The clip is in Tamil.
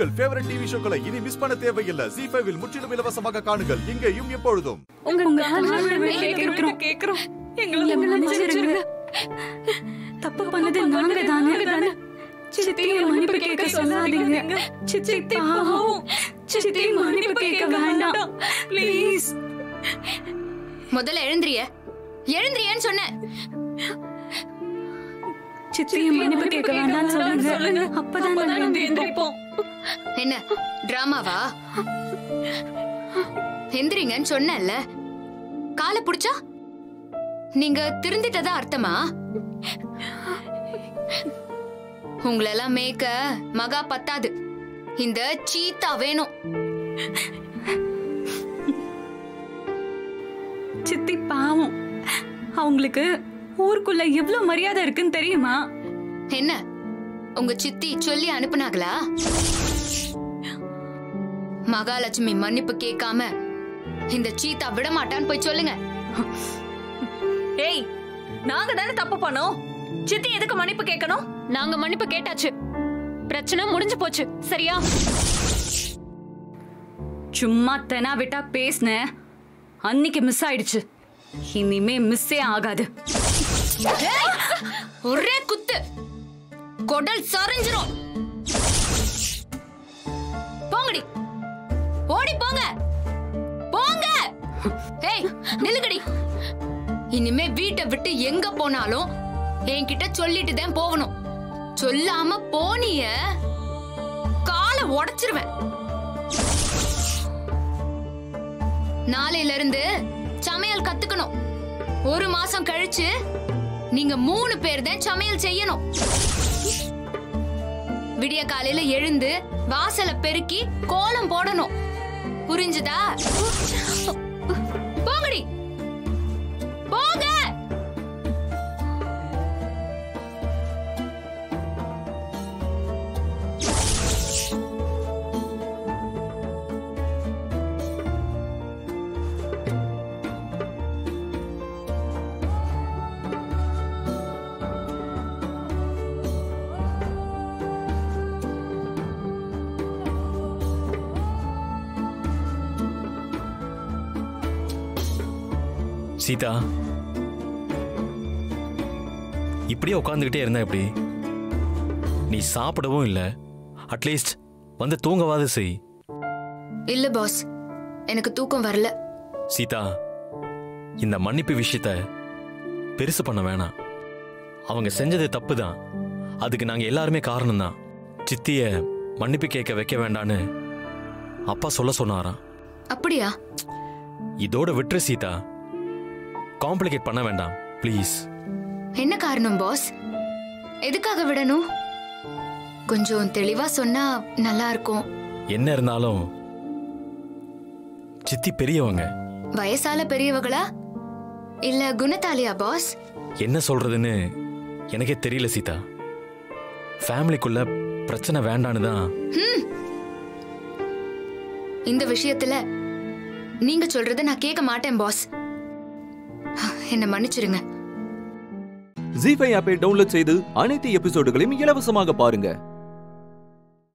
உங்கள் ஃபேவரட் டிவி ஷோக்களை இனி மிஸ் பண்ண தேவையில்லை ஜி ஃபைவில் முற்றிலும் இலவசமாக காணுங்கள் இங்கேயும் எப்பொழுதும் உங்க உங்க கால்ல கால்ல விழுந்து கேக்குறோம் கேக்குறோம் கேக்குறோம் எங்களை எங்களை மன்னிச்சிருங்க மன்னிச்சிருங்க. தப்பு பண்ணது நாங்க தானே சித்தியை மன்னிப்பு கேட்க சொல்லாதீங்க சித்தி பாவம் சித்தி மன்னிப்பு கேட்க வேண்டாம் ப்ளீஸ் முதல்ல எழுந்திரிய எழுந்திரியன்னு சொன்னேன் சித்தியை மன்னிப்பு கேட்க வேண்டாம்னு சொல்லுங்க அப்பதான் நாங்க எந்திரிப்போம் என்ன டிராமாவா எந்திரிங்கன்னு சொன்னேன்ல காலை புடிச்சா நீங்க திருந்திட்டதா அர்த்தமா உங்களெல்லாம் மேய்க்க மகா பத்தாது இந்த சீத்தா வேணும் சித்தி பாவம் அவங்களுக்கு ஊருக்குள்ள எவ்வளவு மரியாதை இருக்குன்னு தெரியுமா என்ன உங்க சித்தி சொல்லி அனுப்புனாங்களா மகாலட்சுமி மன்னிப்பு கேட்காம இந்த சீத்தா விட மாட்டான்னு போய் சொல்லுங்க ஏய் நாங்க தானே தப்பு பண்ணோம் சித்தி எதுக்கு மன்னிப்பு கேட்கணும் நாங்க மன்னிப்பு கேட்டாச்சு பிரச்சனை முடிஞ்சு போச்சு சரியா சும்மா தெனா விட்டா பேசின அன்னைக்கு மிஸ் ஆயிடுச்சு இனிமே மிஸ்ஸே ஆகாது ஏய், ஒரே குத்து கொடல் சரிஞ்சிரும் போங்கடி ஓடி போங்க போங்க ஏய் நில்லுங்கடி இனிமே வீட்டை விட்டு எங்க போனாலும் என்கிட்ட சொல்லிட்டு தான் போகணும் சொல்லாம போனிய காலை உடைச்சிருவேன் நாளையில இருந்து சமையல் கத்துக்கணும் ஒரு மாசம் கழிச்சு நீங்க மூணு பேர் தான் சமையல் செய்யணும் விடிய காலையில எழுந்து வாசலை பெருக்கி கோலம் போடணும் புரிஞ்சுதா போங்கடி போங்க சீதா இப்படியே உட்காந்துக்கிட்டே இருந்தா எப்படி நீ சாப்பிடவும் இல்லை அட்லீஸ்ட் வந்து தூங்கவாது செய் இல்ல பாஸ் எனக்கு தூக்கம் வரல சீதா இந்த மன்னிப்பு விஷயத்த பெருசு பண்ண வேணாம் அவங்க செஞ்சது தப்பு தான் அதுக்கு நாங்க எல்லாருமே காரணம் தான் சித்திய மன்னிப்பு கேட்க வைக்க வேண்டான்னு அப்பா சொல்ல சொன்னாராம் அப்படியா இதோட விட்டுரு சீதா காம்ப்ளிகேட் பண்ண வேண்டாம் ப்ளீஸ் என்ன காரணம் பாஸ் எதுக்காக விடணும் கொஞ்சம் தெளிவா சொன்னா நல்லா இருக்கும் என்ன இருந்தாலும் சித்தி பெரியவங்க வயசால பெரியவங்களா இல்ல குணத்தாலியா பாஸ் என்ன சொல்றதுன்னு எனக்கே தெரியல சீதா ஃபேமிலிக்குள்ள பிரச்சனை வேண்டான்னு தான் இந்த விஷயத்துல நீங்க சொல்றத நான் கேட்க மாட்டேன் பாஸ் என்ன மன்னிச்சிருங்க ஜி ஃபைவ் ஆப்பை டவுன்லோட் செய்து அனைத்து எபிசோடுகளையும் இலவசமாக பாருங்க